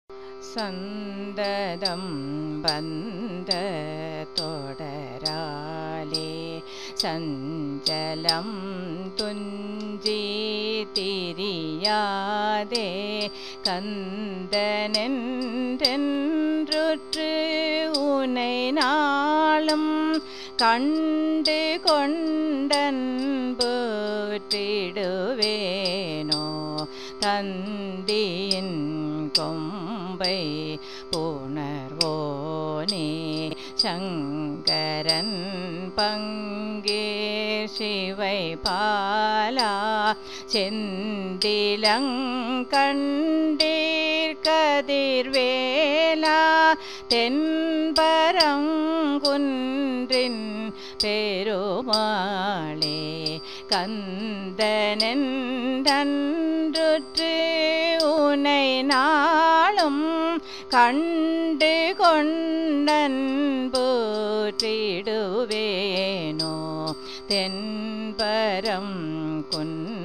சந்ததம் வந்த தொடராலே சஞ்சலம் துஞ்சி திரியாதே கந்தனென்றென்றுற்று உனை நாளும் கண்டு கொண்டன்பு திடுவேனோ தந்தியின் கொம்பை புணர்வோனே சங்கரன் பங்கே சிவை பாலா செந்திலங்கண்டீர் கதிர்வேலா தென்பரங்குன்றின் பெருமாளே கந்தனென்றன்று உனை நாளும் கண்டு கொண்டன்பூற்றிடுவேனோ தென்பரம் குன்